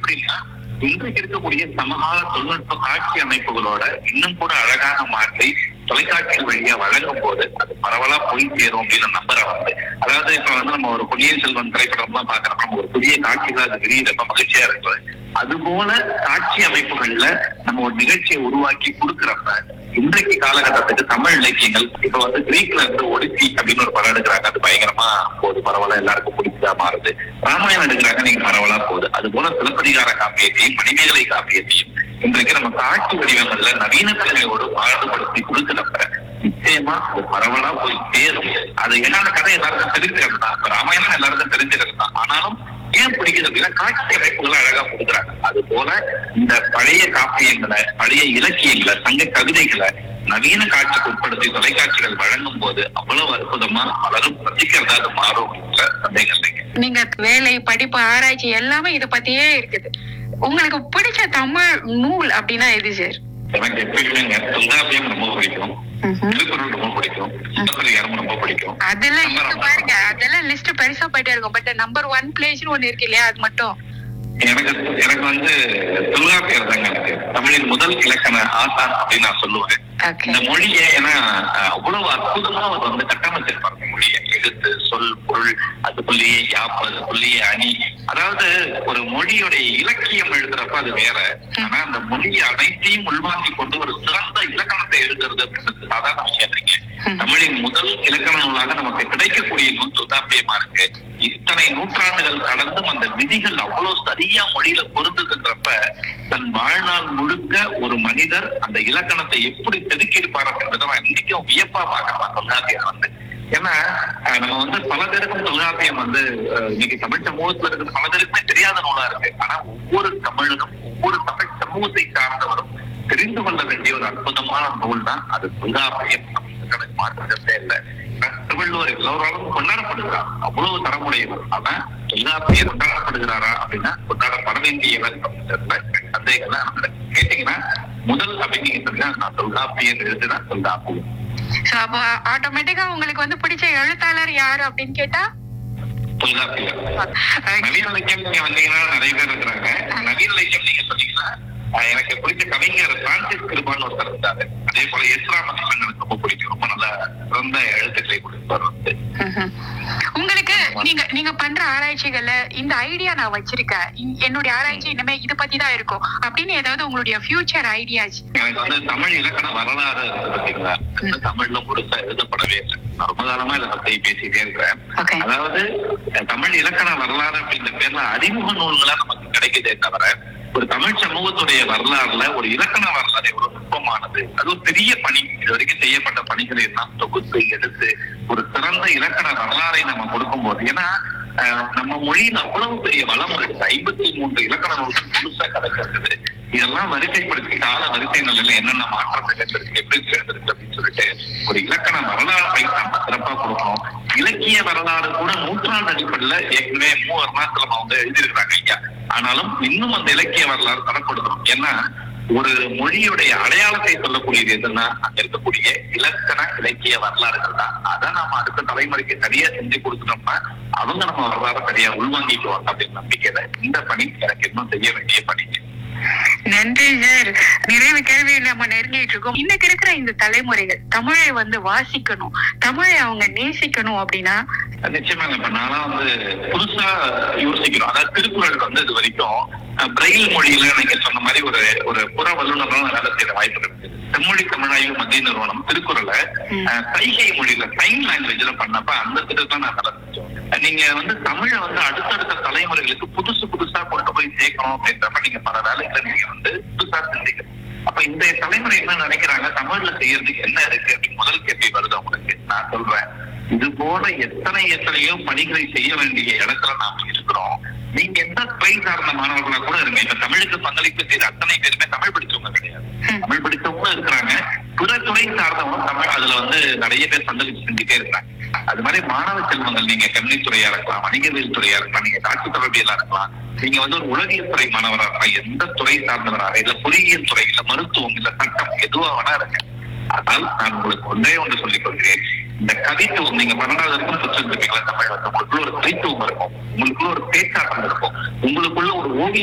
எப்படின்னா இன்றைக்கு இருக்கக்கூடிய சமகால தொழில்நுட்ப காட்சி அமைப்புகளோட இன்னும் கூட அழகாக மாற்றி தொலைக்காட்சி வழியா வழங்கும் போது அது பரவலா போய் சேரும் அப்படின்னு நம்புற வந்து அதாவது இப்ப வந்து நம்ம ஒரு பொன்னியின் செல்வன் திரைப்படம் எல்லாம் பாக்குறப்ப நம்ம ஒரு புதிய காட்சிகள் அது விரியிறப்ப மகிழ்ச்சியா இருக்குது அது போல காட்சி அமைப்புகள்ல நம்ம ஒரு நிகழ்ச்சியை உருவாக்கி கொடுக்கறப்ப இன்றைக்கு காலகட்டத்துக்கு தமிழ் இலக்கியங்கள் இப்ப வந்து கிரீக்ல இருந்து ஒடிசி அப்படின்னு ஒரு படம் எடுக்கிறாங்க அது பயங்கரமா போகுது பரவாயில்ல எல்லாருக்கும் பிடிச்சதா மாறுது ராமாயணம் எடுக்கிறாங்க நீங்க பரவலா போகுது அது போல சிலப்பதிகார காப்பியத்தையும் மணிமேகலை காப்பியத்தையும் இன்றைக்கு நம்ம காட்சி வடிவங்கள்ல நவீன கலையோடு பாடுபடுத்தி கொடுக்கிறப்ப நிச்சயமா அது பரவலா போய் சேரும் அது என்னென்ன கதை எல்லாருக்கும் தெரிஞ்சுக்கிறது தான் இப்ப ராமாயணம் எல்லாருக்கும் தெரிஞ்சுக்கிறது தான் ஆனாலும் ஏன் பிடிக்குது அப்படின்னா காட்சி அமைப்புகளை அழகா கொடுக்குறாங்க அது போல இந்த பழைய காப்பியங்களை பழைய இலக்கியங்களை சங்க கவிதைகளை நவீன காட்சிக்கு உட்படுத்தி தொலைக்காட்சிகள் வழங்கும் போது அவ்வளவு அற்புதமா பலரும் ரசிக்கிறதா அது மாறும் அப்படின்ற சந்தேகம் இல்லைங்க நீங்க வேலை படிப்பு ஆராய்ச்சி எல்லாமே இத பத்தியே இருக்குது உங்களுக்கு பிடிச்ச தமிழ் நூல் அப்படின்னா எது சார் எனக்கு எப்பயுமேங்க தொல்காப்பியம் ரொம்ப பிடிக்கும் திருக்குறள் ரொம்ப பிடிக்கும் சிலப்பதிகாரம் ரொம்ப பிடிக்கும் அதெல்லாம் லிஸ்ட் பாருங்க அதெல்லாம் லிஸ்ட் பெருசா போயிட்டே இருக்கும் பட் நம்பர் ஒன் பிளேஸ்னு ஒண்ணு இருக்கு இல்லையா அது மட்டும் எனக்கு எனக்கு வந்து தொல்காப்பியர் தாங்க எனக்கு தமிழின் முதல் இலக்கண ஆசான் அப்படின்னு நான் சொல்லுவேன் ஓகே இந்த மொழியை ஏன்னா அஹ், அவ்வளவு அற்புதமா அவர் வந்து கட்டமைச்சிருப்பாங்க இந்த மொழியை எழுத்து சொல் பொருள் அதுக்குள்ளேயே யாப்பு அதுக்குள்ளேயே அணி அதாவது ஒரு மொழியுடைய இலக்கியம் எழுதுறப்ப அது வேற ஆனா அந்த மொழியை அனைத்தையும் உள்வாங்கி கொண்டு ஒரு சிறந்த இலக்கணத்தை எழுதுறது அப்படின்றது சாதாரண விஷயம் இல்லைங்க தமிழின் முதல் இலக்கண நூலாக நமக்கு கிடைக்கக்கூடிய நூல் தொல்காப்பியமா இருக்கு இத்தனை நூற்றாண்டுகள் கடந்தும் அந்த விதிகள் அவ்வளவு சரியா மொழியில பொருந்துதுன்றப்ப தன் வாழ்நாள் முழுக்க ஒரு மனிதர் அந்த இலக்கணத்தை எப்படி செதுக்கியிருப்பார் அப்படின்றத நான் இன்னைக்கும் வியப்பா பார்க்கலாம் தொல்காப்பியம் வந்து ஏன்னா அஹ், நம்ம வந்து பல பேருக்கும் தொல்காப்பியம் வந்து அஹ், இன்னைக்கு தமிழ் சமூகத்துல இருக்கிற பல பேருக்குமே தெரியாத நூலா இருக்கு ஆனா ஒவ்வொரு தமிழனும் ஒவ்வொரு தமிழ் சமூகத்தை சார்ந்தவரும் தெரிந்து கொள்ள வேண்டிய ஒரு அற்புதமான நூல் தான் அது தொல்காப்பியம் அப்படிங்கிறது எனக்கு மாற்றமே இல்லை திருவள்ளுவர் எல்லோராலும் கொண்டாடப்படுகிறார் அவ்வளவு தரமுடையவர் ஆனா தொல்காப்பியர் கொண்டாடப்படுகிறாரா அப்படின்னா கொண்டாடப்பட வேண்டியவர் அப்படின்றதுல எனக்கு சந்தேகம் இல்லை. ஆனா கேட்டீங்கன்னா முதல் அப்படின்னு நீங்க சொன்னா நான் தொல்காப்பியர் எழுதுனா தொல்காப்பியம் சோ அப்போ ஆட்டோமேட்டிக்கா உங்களுக்கு வந்து பிடிச்ச எழுத்தாளர் யாரு அப்படின்னு கேட்டா தொல்காப்பியர் Okay. நவீன இலக்கியம் நீங்க வந்தீங்கன்னா நிறைய பேர் இருக்கிறாங்க நவீன இலக்கியம் நீங்க சொன்னீங்கன்னா அஹ், எனக்கு பிடிச்ச கவிஞர் பிரான்சிஸ் கிருபான்னு ஒருத்தர் இருந்தாரு அதே போல எஸ் ராமகிருஷ்ணன் எனக்கு ரொம்ப பிடிக்கும் ரொம்ப நல்ல சிறந்த எழுத்துக்களை கொடுப்பார் வந்து ம்ஹும். உங்களுக்கு நீங்க நீங்க பண்ற ஆராய்ச்சிகள்ல இந்த ஐடியா நான் வச்சிருக்கேன் இ- என்னுடைய ஆராய்ச்சி இனிமே இது பத்தி தான் இருக்கும் அப்படின்னு ஏதாவது உங்களுடைய ஃபியூச்சர் ஐடியாஸ் எனக்கு வந்து தமிழ் இலக்கண வரலாறு இருக்கு பாத்தீங்களா அது தமிழ்ல முழுசா எழுதப்படவே இல்லை நான் ரொம்ப காலமா இதை பத்தி பேசிட்டே இருக்கிறேன் ஓகே அதாவது அஹ், தமிழ் இலக்கண வரலாறு அப்படின்ற பேர்ல அறிமுக நூல்களா நமக்கு கிடைக்குதே தவிர ஒரு தமிழ் சமூகத்துடைய வரலாறுல ஒரு இலக்கண வரலாறு எவ்வளவு நுட்பமானது அது ஒரு பெரிய பணி இது வரைக்கும் செய்யப்பட்ட பணிகளை எல்லாம் தொகுத்து எடுத்து ஒரு சிறந்த இலக்கண வரலாறை நம்ம கொடுக்கும்போது ஏன்னா அஹ், நம்ம மொழியில் அவ்வளவு பெரிய வளம் இருக்கு ஐம்பத்தி மூன்று இலக்கண நூல்கள் முழுசா கிடக்கிறது இதெல்லாம் வரிசைப்படுத்தி கால வரிசை நிலையில என்னென்ன மாற்றம் நிகழ்ந்திருக்கு எப்படி சேர்ந்திருக்கு அப்படின்னு சொல்லிட்டு ஒரு இலக்கண வரலாறை நம்ம சிறப்பா கொடுக்கணும் இலக்கிய வரலாறு கூட நூற்றாண்டு அடிப்படையில ஏற்கனவே மூ அருணாச்சலம் அவங்க எழுதியிருக்கிறாங்க ஐயா ஆனாலும் இன்னும் அந்த இலக்கிய வரலாறு தரப்படுத்தணும் ஏன்னா ஒரு மொழியுடைய அடையாளத்தை சொல்லக்கூடியது எதுன்னா அங்க இருக்கக்கூடிய இலக்கண இலக்கிய வரலாறுகள் தான் அதை நாம அடுத்த தலைமுறைக்கு சரியா செஞ்சு கொடுத்துட்டோம்னா அவங்க நம்ம வரலாறு சரியா உள்வாங்கிக்குவாங்க அப்படின்னு நம்பிக்கையில இந்த பணி எனக்கு இன்னும் செய்ய வேண்டிய பணி நன்றி சார் நிறைவு கேள்வி நம்ம நெருங்கிட்டு இருக்கோம் இன்னைக்கு இருக்கிற இந்த தலைமுறைகள் தமிழை வந்து வாசிக்கணும் தமிழை அவங்க நேசிக்கணும் அப்படின்னா நிச்சயமாங்க இப்ப நானா வந்து புதுசா யோசிக்கிறோம் அதாவது திருக்குறள் வந்து இது வரைக்கும் அஹ், பிரெயில் மொழியில நீங்க சொன்ன மாதிரி ஒரு ஒரு புற வல்லுநர்களும் வேலை செய்யற வாய்ப்பு இருக்கு செம்மொழி தமிழாய்வு மத்திய நிறுவனம் திருக்குறளை அஹ், சைகை மொழியில சைன் லாங்குவேஜ்ல பண்ணப்ப அந்த திட்டத்தை நான் வேலை செஞ்சோம் நீங்க வந்து தமிழை வந்து அடுத்தடுத்த தலைமுறைகளுக்கு புதுசு புதுசா கொண்டு போய் சேர்க்கணும் அப்படின்றப்ப நீங்க பல வேலைகளை நீங்க வந்து புதுசா சிந்திக்கணும் அப்ப இந்த தலைமுறை என்ன நினைக்கிறாங்க தமிழ்ல செய்யறதுக்கு என்ன இருக்கு அப்படின்னு முதல் கேள்வி வருது அவங்களுக்கு நான் சொல்றேன் இது போல எத்தனை எத்தனையோ பணிகளை செய்ய வேண்டிய இடத்துல நாம இருக்கிறோம் நீங்க எந்த துறை சார்ந்த மாணவர்களா கூட இருங்க இப்ப தமிழுக்கு பங்களிப்பு செய்த அத்தனை பேருமே தமிழ் படிச்சவங்க கிடையாது தமிழ் படிச்சவங்களும் இருக்கிறாங்க பிற துறை சார்ந்தவங்க தமிழ் அதுல வந்து நிறைய பேர் பங்களிப்பு செஞ்சுட்டே இருக்காங்க அது மாதிரி மாணவ செல்வங்கள் நீங்க கல்வி துறையா இருக்கலாம் வணிகவியல் துறையா இருக்கலாம் நீங்க காட்சி தொடர்பியலா இருக்கலாம் நீங்க வந்து ஒரு உளவியல் துறை மாணவரா இருக்கலாம் எந்த துறை சார்ந்தவராக இல்ல பொறியியல் துறை இல்ல மருத்துவம் இல்ல சட்டம் எதுவா வேணா இருங்க ஆனால் நான் உங்களுக்கு ஒன்றே ஒன்று சொல்லிக் கொள்கிறேன் இந்த கவித்துவம் நீங்க பன்னெண்டாவது வரைக்கும் படிச்சிருப்பீங்களா தமிழ் வந்து உங்களுக்குள்ள ஒரு கவித்துவம் இருக்கும் உங்களுக்குள்ள ஒரு பேச்சாட்டம் இருக்கும் உங்களுக்குள்ள ஒரு ஓவிய